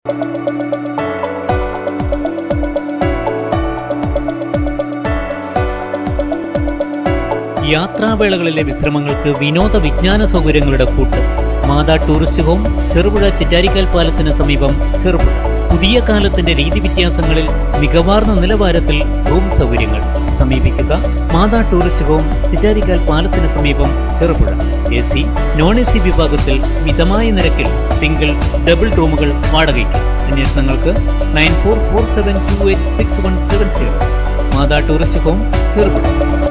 യാത്രാവേളകളിലെ വിശ്രമങ്ങൾക്ക് വിനോദ വിജ്ഞാന സൗകര്യങ്ങളുടെ കൂട്ട് മാതാ ടൂറിസ്റ്റ് ഹോം ചെറുപുഴ ചിറ്റാരിക്കാൽ പാലത്തിന് സമീപം ചെറുപുഴ പുതിയ കാലത്തിന്റെ രീതി വ്യത്യാസങ്ങളിൽ മികവാർന്ന നിലവാരത്തിൽ റൂം സൗകര്യങ്ങൾ സമീപിക്കുക മാതാ ടൂറിസ്റ്റ് ഹോം ചിറ്റാരിക്കാൽ പാലത്തിന് സമീപം Cherupuzha A C non A C വിഭാഗത്തിൽ മിതമായ നിരക്കിൽ സിംഗിൾ ഡബിൾ റൂമുകൾ വാടകയ്ക്ക് അന്വേഷണങ്ങൾക്ക് nine four four seven two eight six one seven zero Matha tourist home Cherupuzha